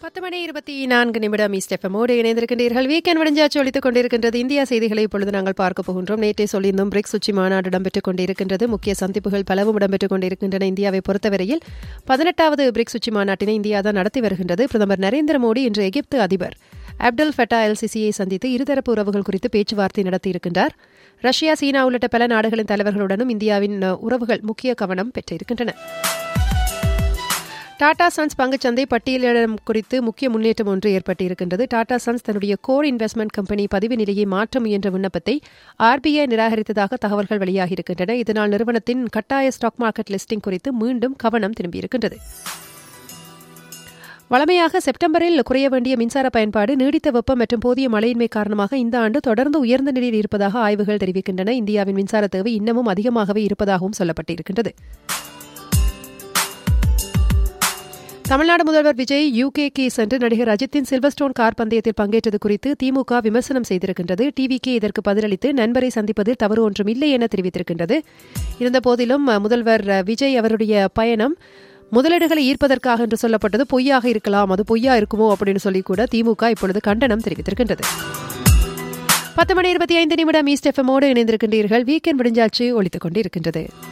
பத்து மணி இருபத்தி நான்கு நிமிடம் இஸ்டெஃபமோடு இணைந்திருக்கின்றீர்கள் வீக்கெண்ட் விடிஞ்சாச்சு ஒழித்துக் கொண்டிருக்கின்றது இந்தியா செய்திகளை இப்பொழுது நாங்கள் பார்க்க போகின்றோம் நேற்றே சொல்லியிருந்தோம் பிரிக்ஸ் உச்சி மாநாடு இடம்பெற்றுக் கொண்டிருக்கின்றது முக்கிய சந்திப்புகள் பலவும் இடம்பெற்றுக் கொண்டிருக்கின்றன இந்தியாவை பொறுத்தவரையில் பதினெட்டாவது பிரிக்ஸ் உச்சி மாநாட்டினை இந்தியா தான் நடத்தி வருகின்றது பிரதமர் நரேந்திர மோடி இன்று எகிப்து அதிபர் அப்டல் ஃபட்டா எல் சிசியை சந்தித்து இருதரப்பு உறவுகள் குறித்து பேச்சுவார்த்தை நடத்தியிருக்கின்றார் ரஷ்யா சீனா உள்ளிட்ட பல நாடுகளின் தலைவர்களுடனும் இந்தியாவின் உறவுகள் முக்கிய கவனம் பெற்றிருக்கின்றன டாடா சன்ஸ் பங்குச்சந்தை பட்டியலிடம் குறித்து முக்கிய முன்னேற்றம் ஒன்று ஏற்பட்டிருக்கின்றது டாடா சன்ஸ் தன்னுடைய கோர் இன்வெஸ்ட்மெண்ட் கம்பெனி பதிவு நிலையை மாற்ற முயன்ற விண்ணப்பத்தை ஆர்பிஐ நிராகரித்ததாக தகவல்கள் வெளியாகியிருக்கின்றன இதனால் நிறுவனத்தின் கட்டாய ஸ்டாக் மார்க்கெட் லிஸ்டிங் குறித்து மீண்டும் கவனம் திரும்பியிருக்கின்றது வளமையாக செப்டம்பரில் குறைய வேண்டிய மின்சார பயன்பாடு நீடித்த வெப்பம் மற்றும் போதிய மழையின்மை காரணமாக இந்த ஆண்டு தொடர்ந்து உயர்ந்த நிலையில் இருப்பதாக ஆய்வுகள் தெரிவிக்கின்றன இந்தியாவின் மின்சார தேவை இன்னமும் அதிகமாகவே இருப்பதாகவும் சொல்லப்பட்டிருக்கின்றது தமிழ்நாடு முதல்வர் விஜய் யூகேக்கு சென்று நடிகர் அஜித்தின் சில்வர்ஸ்டோன் கார் பந்தயத்தில் பங்கேற்றது குறித்து திமுக விமர்சனம் செய்திருக்கின்றது டிவிகே இதற்கு பதிலளித்து நண்பரை சந்திப்பதில் தவறு ஒன்றும் இல்லை என தெரிவித்திருக்கின்றது இருந்தபோதிலும் முதல்வர் விஜய் அவருடைய பயணம் முதலீடுகளை ஈர்ப்பதற்காக என்று சொல்லப்பட்டது பொய்யாக இருக்கலாம் அது பொய்யா இருக்குமோ அப்படின்னு சொல்லி கூட திமுக இப்பொழுது கண்டனம் தெரிவித்திருக்கின்றது பத்து மணி இருபத்தி ஐந்து நிமிடம் ஈஸ்ட் எஃப்எம்மோடு இணைந்திருக்கின்றீர்கள் வீக்கெண்ட் விடிஞ்சாச்சு ஒழித்துக் கொண்டிருக்கின்றது